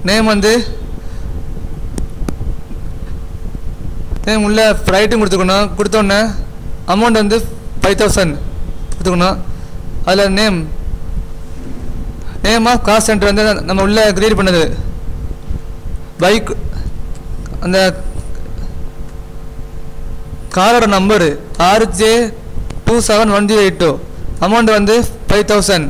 Name வந்து name உள்ள ஃப்ரைட்டும் கொடுத்துக்கணும் கொடுத்தோன்னே அமௌண்ட் வந்து ஃபைவ் தௌசண்ட் கொடுத்துக்கணும் அதில் name name of cost center வந்து நம்ம உள்ள கிரியேட் பண்ணது பைக் அந்த காரோட number RJ two seven one zero eight two amount வந்து ஃபைவ் தௌசண்ட்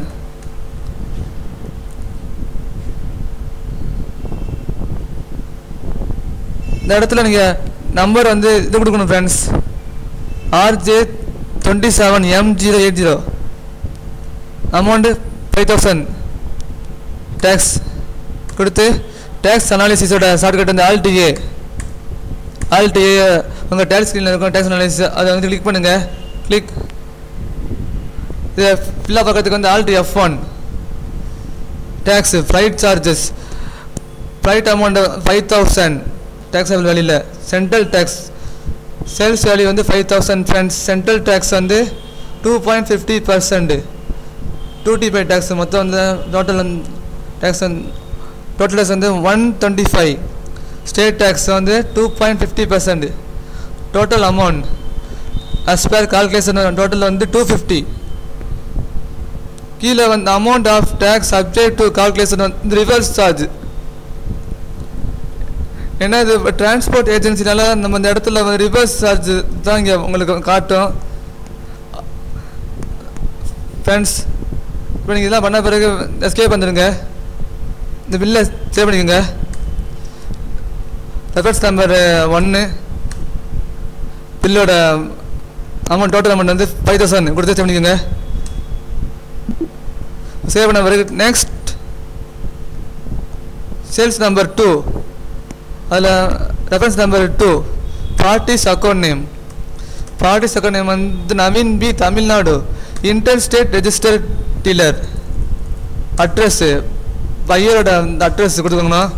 இந்த இடத்துல நீங்கள் நம்பர் வந்து இது கொடுக்கணும் friends RJ twenty seven M zero eight zero amount five thousand tax கொடுத்து டேக்ஸ் அனாலிசிஸோட ஷார்ட்கட் வந்து ஆல்டிஏ ஆல்டிஏ உங்கள் டேக்ஸ் ஸ்க்ரீனில் இருக்கும் டேக்ஸ் அனாலிசிஸ் அதை வந்து கிளிக் பண்ணுங்கள் கிளிக் இதை ஃபில்லாக பார்க்கறதுக்கு வந்து alt F one tax freight charges freight amount five thousand taxable வேல்யூவில் சென்ட்ரல் டேக்ஸ் சேல்ஸ் வேல்யூ வந்து five thousand friends central tax வந்து two point fifty percent two T five tax மொத்தம் வந்து டோட்டல் டேக்ஸ் வந்து டோட்டல் டேக்ஸ் வந்து one twenty five state tax வந்து two point fifty percent total amount as per calculation total வந்து two fifty கீழே வந்து amount of tax subject to calculation வந்து reverse charge ஏன்னா இது டிரான்ஸ்போர்ட் ஏஜென்சினால நம்ம இந்த இடத்துல ரிவர்ஸ் சார்ஜ் தான் இங்கே உங்களுக்கு காட்டும் ஃப்ரெண்ட்ஸ் இப்போ நீங்கள் இதெல்லாம் பண்ண பிறகு எஸ்கேப் வந்துடுங்க இந்த பில்லை சேவ் பண்ணிக்கோங்க ரெஃபரன்ஸ் நம்பர் ஒன்று பில்லோட அமௌண்ட் டோட்டல் அமௌண்ட் வந்து ஃபைவ் தௌசண்ட் கொடுத்து சேவ் பண்ணிக்கோங்க சேவ் பண்ண பிறகு நெக்ஸ்ட் சேல்ஸ் நம்பர் டூ அதில் reference number two parties account name parties account name வந்து Naveen B Tamil Nadu inter state register dealer address பையரோட அந்த அட்ரஸ் கொடுத்துக்கணும்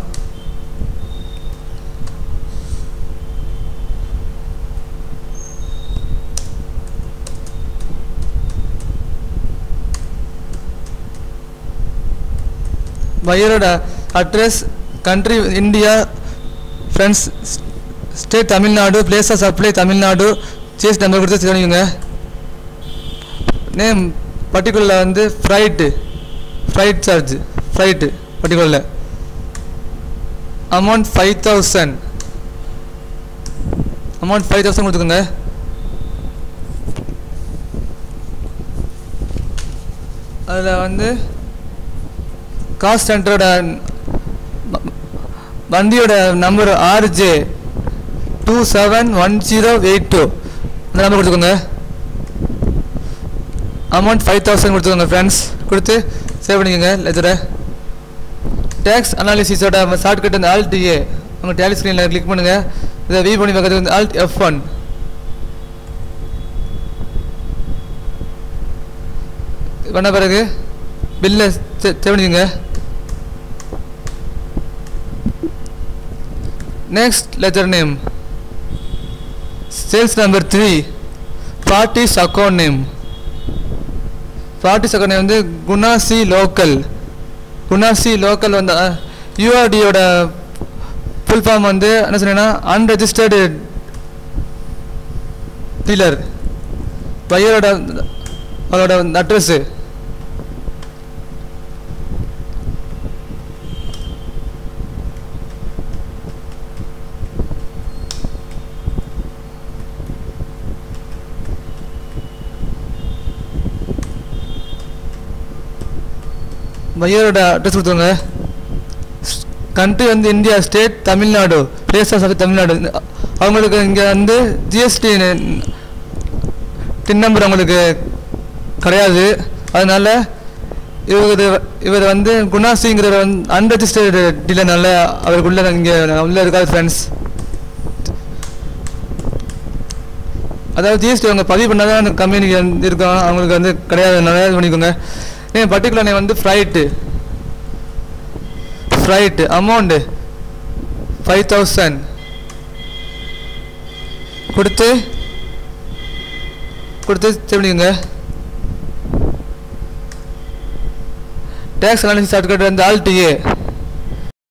பையரோட address country India friends state Tamil Nadu place of supply Tamil Nadu chassis number கொடுத்து தெரிஞ்சுங்க நேம் பர்டிகுலரில் வந்து ஃப்ரைட்டு ஃப்ரைட் சார்ஜ் ஃப்ரைட்டு பர்டிகுலரில் amount five thousand amount five thousand கொடுத்துக்கோங்க அதில் வந்து காஸ்ட் சென்டரோட வண்டியோட number RJ two seven one zero eight two அந்த நம்பர் கொடுத்துக்கோங்க அமௌண்ட் ஃபைவ் தௌசண்ட் கொடுத்துக்கோங்க ஃப்ரெண்ட்ஸ் கொடுத்து சேவ் பண்ணிக்கோங்க லெஜரை டேக்ஸ் அனாலிசிஸோட ஷார்ட்கட் வந்து ஆல்ட் ஏ உங்கள் டேலி ஸ்க்ரீனில் கிளிக் பண்ணுங்கள் இதை வியூ பண்ணி பார்க்கறதுக்கு வந்து ஆல்ட் எஃப் ஒன் பண்ண பிறகு பில்லை சேவ் பண்ணிக்கோங்க Next letter name. Sales number three. Party's account name. Party's account name வந்து குணாசி லோக்கல் குணாசி லோக்கல் வந்து யூஆர்டியோட ஃபுல் ஃபார்ம் வந்து என்ன சொன்னீங்கன்னா அன்ரெஜிஸ்டர்டு டீலர் பையரோட அவரோட அட்ரஸ்ஸு பையரோட அட்ரஸ் கொடுத்துருங்க கண்ட்ரி வந்து India state Tamil Nadu place of Tamil Nadu அவங்களுக்கு இங்கே வந்து ஜிஎஸ்டி டின் நம்பர் அவங்களுக்கு கிடையாது அதனால இவர் இவர் வந்து குணாசிங்கிறவர் வந்து அன்ரெஜிஸ்டர்டு டீலர்னால அவருக்குள்ள இங்கே உள்ள இருக்காது ஃப்ரெண்ட்ஸ் அதாவது ஜிஎஸ்டி அவங்க பதிவு பண்ணால் தான் கம்பெனிக்கு வந்து இருக்கும் அவங்களுக்கு வந்து கிடையாது நல்லா இது பண்ணிக்கோங்க ஏன் பர்டிகுலர் நேம் வந்து freight freight amount five thousand கொடுத்து கொடுத்து தெரிஞ்சுங்க டேக்ஸ் அனாலிசிஸ் சர்டிஃபிகேட் வந்து ஆல்டிஏ